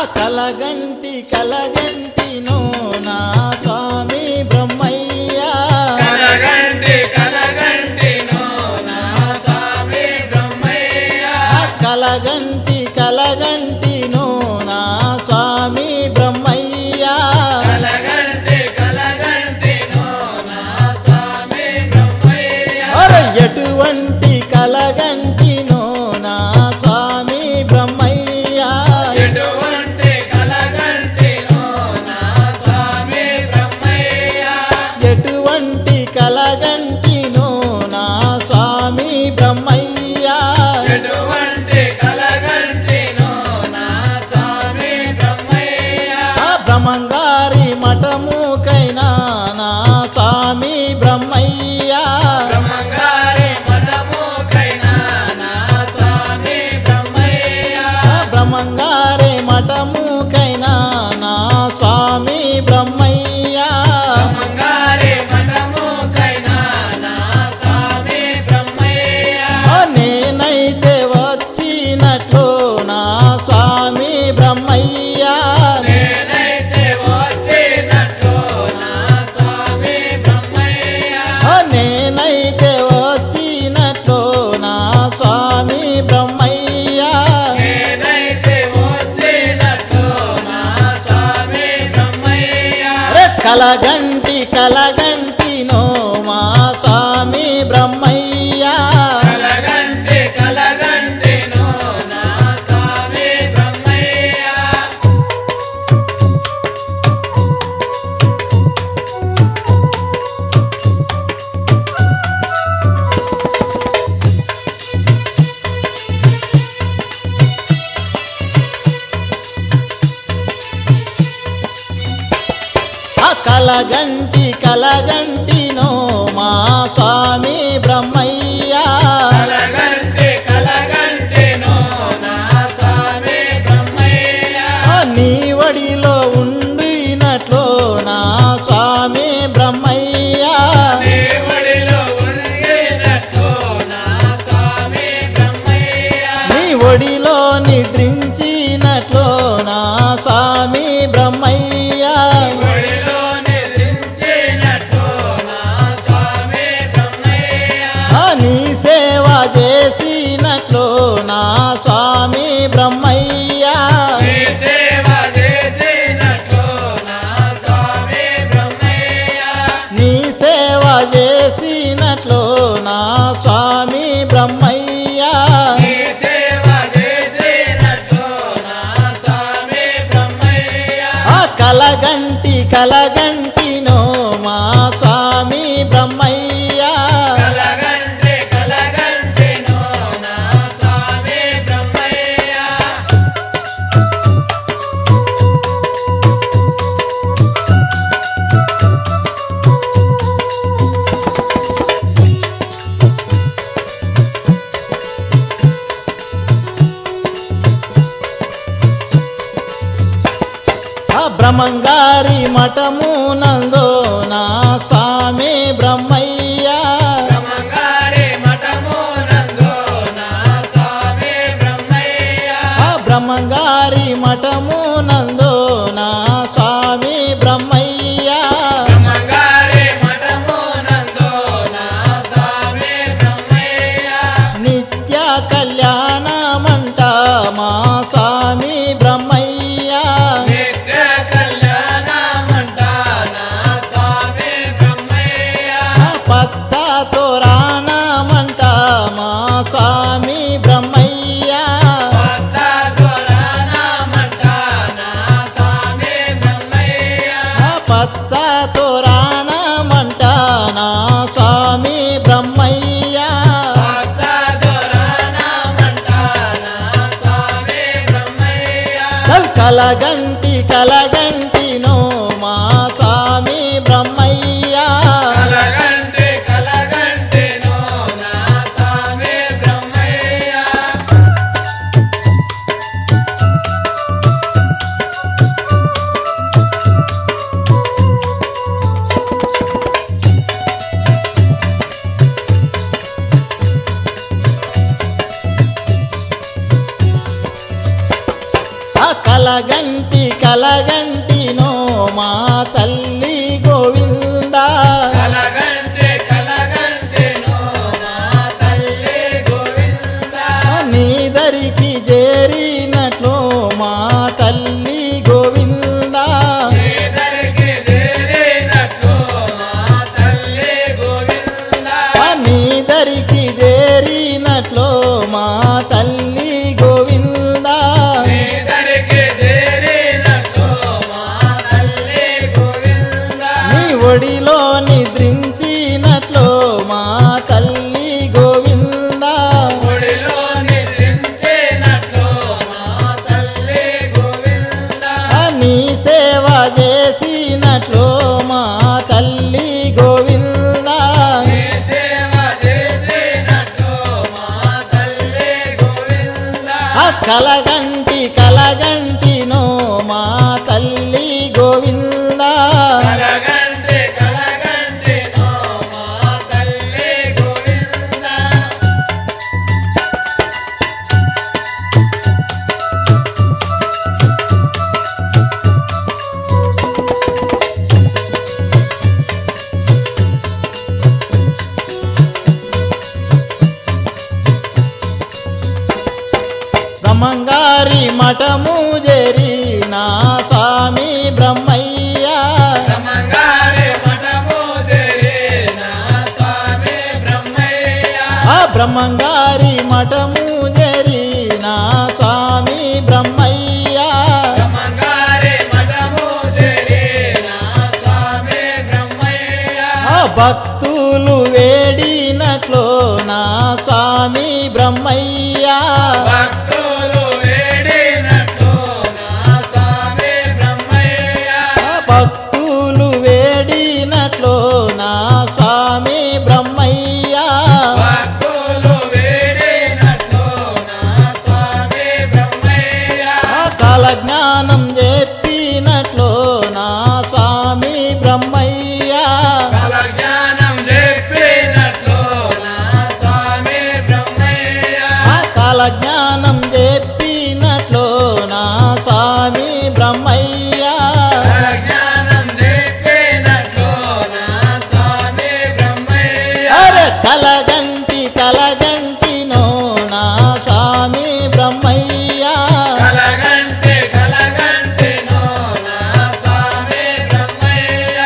కలగంటి కలగంటినో నా స్వామి బ్రహ్మయ్య కలగంటి కలగంటి నో నా స్వామి బ్రహ్మయ్య కలగంటి కలగంటినో నా స్వామి బ్రహ్మయ్య కలగంటి కలగంటి నో నా స్వామి బ్రహ్మయ్య అర ఎటువంటి కలగంటినో నా స్వామి బ్రహ్మయ్య ఎటువంటి కలగంటి నో నా స్వామి బ్రహ్మయ్య ఎటువంటి కలగంటినో నా స్వామి బ్రహ్మయ్య ఎటువంటి కలగంటి నో నా స్వామి బ్రహ్మయ్య ఆ బ్రహ్మంగారి మఠముకైనా నా స్వామి బ్రహ్మయ్య బ్రహ్మంగారి మఠముకైనా నా స్వామి బ్రహ్మయ్య ఆ బ్రహ్మంగారి మఠముకైనా నా స్వామి బ్రహ్మయ్య బ్రహ్మంగారి మఠముకైనా నా స్వామి బ్రహ్మయ్య ఆ నేనైతే వచ్చినట్లు నా స్వామి బ్రహ్మయ్య నేనైతే వచ్చినట్లు నా స్వామి బ్రహ్మయ్య ఆ నేనైతే వచ్చినట్లు నా స్వామి బ్రహ్మయ్య నేనైతే వచ్చినట్లు నా స్వామి బ్రహ్మయ్య అరే కలగంటి కలగంటి నో మా స్వామి బ్రహ్మయ్య కలగంటి కలగంటి నో నా స్వామి బ్రహ్మయ్య ఆ కలగంటి కలగంటి నో మా స్వామి బ్రహ్మయ్య కలగంటి కలగంటి నో నా స్వామి బ్రహ్మయ్య ఆ నీ వడిలో ఉండినట్లు నా స్వామి బ్రహ్మయ్య దేవుడిలో ఉండినట్లు నా స్వామి బ్రహ్మయ్య నీ ఒడిలో నిద్రించినట్లు నా స్వామి బ్రహ్మయ్య ఒడిలో నిద్రించినట్లు నా స్వామి బ్రహ్మయ్య ఆ నీ సేవ చేసినట్లు నా స్వామి బ్రహ్మయ్య నీ సేవ చేసినట్లు నా స్వామి బ్రహ్మయ్య నీ సేవ చేసినట్లు నా స్వామి బ్రహ్మయ్య నీ సేవ చేసినట్లు నా స్వామి బ్రహ్మయ్య ఆ కలగంటి కలగంటి నో మా స్వామి బ్రహ్మయ్య కలగంటి కలగంటి నో నా స్వామి బ్రహ్మయ్య ఆ బ్రహ్మంగారి మఠము నందో నా స్వామి బ్రహ్మయ్య బ్రహ్మంగారి మఠము నందు నా స్వామి బ్రహ్మయ్య ఆ బ్రహ్మంగారి మఠము నందో నా స్వామి బ్రహ్మయ్య బ్రహ్మంగారి మఠము నందు నా స్వామి బ్రహ్మయ్య నిత్య కళ్యాణమంట మా స్వామి బ్రహ్మయ్య నిత్య కళ్యాణమంట నా స్వామి బ్రహ్మయ్య ఆ పచ్చ తోరాణమంట మా స్వామి బ్రహ్మయ్య పచ్చ దొరనామంట నా స్వామి బ్రహ్మయ్య ఆ పచ్చ తోరాణమంట నా స్వామి బ్రహ్మయ్య పచ్చ దొరనామంట నా స్వామి బ్రహ్మయ్య కల్ కలగంటి కలగంటి నో మా స్వామి బ్రహ్మయ్య కలగంటి కలగంటి నో నా స్వామి బ్రహ్మయ్య కల కలగంటి కలగంటి నో మా తల్లి గోవిందా కలగంటే కలగంటే నో మా తల్లి గోవిందా నీదరికి చేరినట్లు మా తల్లి గోవిందా నీదరికి చేరినట్లు మా తల్లి గోవిందా నీదరికి చేరినట్లు మా తల్లి గోవిందా నీదరికి చేరినట్లు మా తల్లి గోవిందా నీ ఒడిలో నిద్రించినట్లు మా తల్లి గోవిందా ఒడిలో నిద్రించినట్లు మా తల్లి గోవిందా నీ సేవ చేసినట్లు మా తల్లి గోవిందా నీ సేవ చేసినట్లు మా తల్లి గోవిందా ఆ కలగంటి కలగంటి నో మా తల్లి గోవిందా కలగంటే కలగంటే నో మా తల్లి గోవిందా బ్రహ్మంగారి మఠము జరినా స్వామి బ్రహ్మయ్య బ్రహ్మంగారి మఠము జరినా స్వామి బ్రహ్మయ్య ఆ బ్రహ్మంగారి మఠము జరినా స్వామి బ్రహ్మయ్య బ్రహ్మంగారి మఠము జరినా స్వామి బ్రహ్మయ్య ఆ భక్తులు వేడినట్లు నా స్వామి బ్రహ్మయ్య భక్తులు వేడినట్లు నా స్వామి బ్రహ్మయ్య ఆ భక్తులు వేడినట్లు నా స్వామి బ్రహ్మయ్య భక్తులు వేడినట్లు నా స్వామి బ్రహ్మయ్య ఆ కాలజ్ఞానం చెప్పినట్లు నా స్వామి బ్రహ్మయ్య కల జ్ఞానం చెప్పినట్లు నా స్వామి బ్రహ్మయ్య ఆ కాలజ్ఞానం చెప్పినట్లు నా స్వామి బ్రహ్మయ్య కల జ్ఞానం చెప్పినట్లు నా స్వామి బ్రహ్మయ్య అరే కలగంటి కలగంటి నో నా స్వామి బ్రహ్మయ్య కలగంటే కలగంటే నో నా స్వామి బ్రహ్మయ్య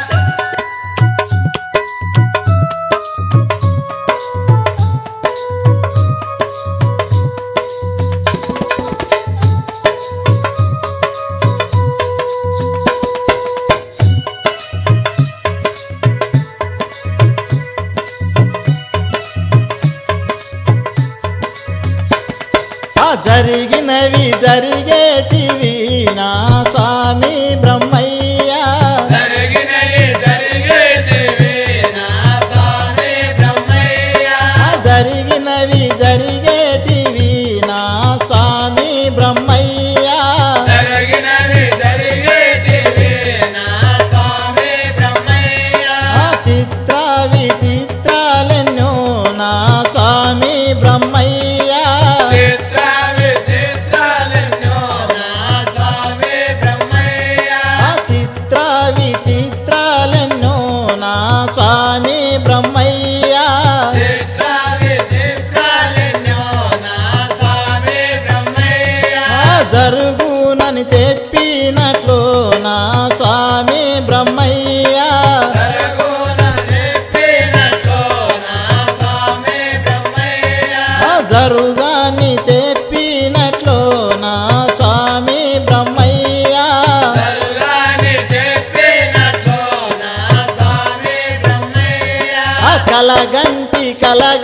ఆ జరిగినవి జరిగేటివి నా స్వామి బ్రహ్మయ్య జరిగినవి జరిగేటివి నా స్వామి బ్రహ్మయ్య ఆ జరిగినవి జరిగేటివి నా స్వామి బ్రహ్మయ్య జరిగినవి జరిగేటివి నా స్వామి బ్రహ్మయ్య ఆ చిత్ర విచిత్రాలెన్నో నా స్వామి బ్రహ్మయ్య చిత్ర విచిత్రాలెన్నో నా స్వామి బ్రహ్మయ్య ఆ చిత్ర విచిత్రాలెన్నో నా స్వామి బ్రహ్మయ్య చిత్ర విచిత్రాలెన్నో నా స్వామి బ్రహ్మయ్య ఆ జరుగునని చెప్పినట్లు నా స్వామి బ్రహ్మయ్య జరగున చెప్పినట్లు నా స్వామి బ్రహ్మయ్య ఆ జరుగాని చెప్పినట్లు నా స్వామి బ్రహ్మయ్య జరుగాని చెప్పినట్లు నా స్వామి బ్రహ్మయ్య ఆ కలగంటి కలగ